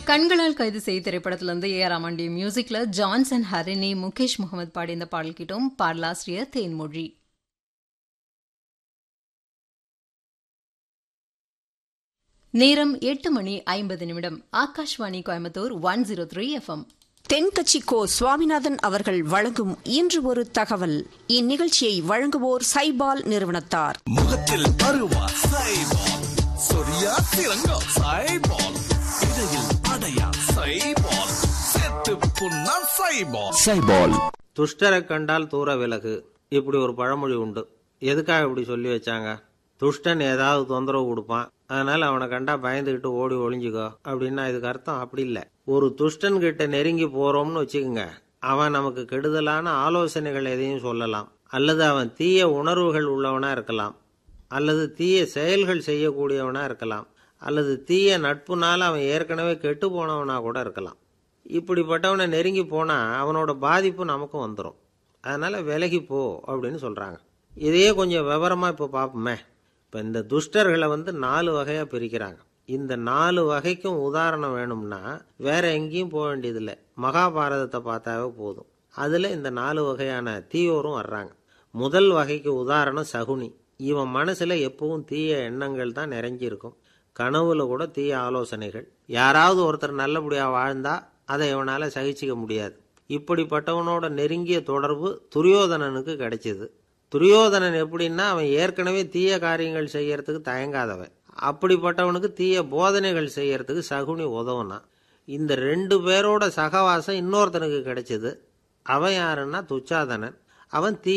கண்களால் கைது செய்ய திரைப்படத்திலிருந்து ஏ ஆர் ராமண்டி மியூசிக்ல ஜான்சன் ஹரிணி முகேஷ் முகமது பாடி இந்த பாடல் கிட்டோம் பாடலாசிரியர் தேன்மொழி நேரம் எட்டு மணி ஐம்பது நிமிடம் Akashvani Coimbatore one zero three FM Thenkachi Ko Swaminathan அவர்கள் வழங்கும் இன்று ஒரு தகவல் இந்நிகழ்ச்சியை வழங்குவோர் சைபால் நிறுவனத்தார் முகத்தில் அருவா சைபால் சொரியா சிறங்கா சைபால் இடையில் அடையா சைபால் செத்து புண்ணா சைபால் சைபால் துஷ்டரை கண்டால் தூர விலகு இப்படி ஒரு பழமொழி உண்டு எதுக்காக இப்படி சொல்லி வச்சாங்க துஷ்டன் ஏதாவது தொந்தரவு கொடுப்பான் அதனால அவனை கண்டா பயந்துகிட்டு ஓடி ஒளிஞ்சுக்கோ அப்படின்னா இதுக்கு அர்த்தம் அப்படி இல்லை ஒரு துஷ்டன் கிட்ட நெருங்கி போறோம்னு வச்சுக்கோங்க அவன் நமக்கு கெடுதலான ஆலோசனைகள் எதையும் சொல்லலாம் அல்லது அவன் தீய உணர்வுகள் உள்ளவனா இருக்கலாம் அல்லது தீய செயல்கள் செய்யக்கூடியவனா இருக்கலாம் அல்லது தீய நட்புனால அவன் ஏற்கனவே கெட்டு போனவனா கூட இருக்கலாம் இப்படிப்பட்டவனை நெருங்கி போனா அவனோட பாதிப்பு நமக்கும் வந்துடும் அதனால விலகி போ அப்படின்னு சொல்றாங்க இதையே கொஞ்சம் விவரமா இப்போ பார்ப்போமே இப்போ இந்த துஷ்டர்களை வந்து நாலு வகையா பிரிக்கிறாங்க இந்த நாலு வகைக்கும் உதாரணம் வேணும்னா வேற எங்கேயும் போக வேண்டியதில்லை மகாபாரதத்தை பார்த்தாவே போதும் அதுல இந்த நாலு வகையான தீயோரும் வர்றாங்க முதல் வகைக்கு உதாரணம் சகுனி இவன் மனசுல எப்பவும் தீய எண்ணங்கள் தான் நிறைஞ்சி இருக்கும் கனவுல கூட தீய ஆலோசனைகள் யாராவது ஒருத்தர் நல்லபடியா வாழ்ந்தா அதை இவனால சகிச்சிக்க முடியாது இப்படிப்பட்டவனோட நெருங்கிய தொடர்பு துரியோதனனுக்கு கிடைச்சது துரியோதனன் எப்படின்னா அவன் ஏற்கனவே தீய காரியங்கள் செய்யறதுக்கு தயங்காதவன் அப்படிப்பட்டவனுக்கு தீய போதனைகள் செய்யறதுக்கு சகுனி உதவுனான் இந்த ரெண்டு பேரோட சகவாசம் இன்னொருத்தனுக்கு கிடைச்சது அவன் யாருன்னா துச்சாதனன் அவன் தீ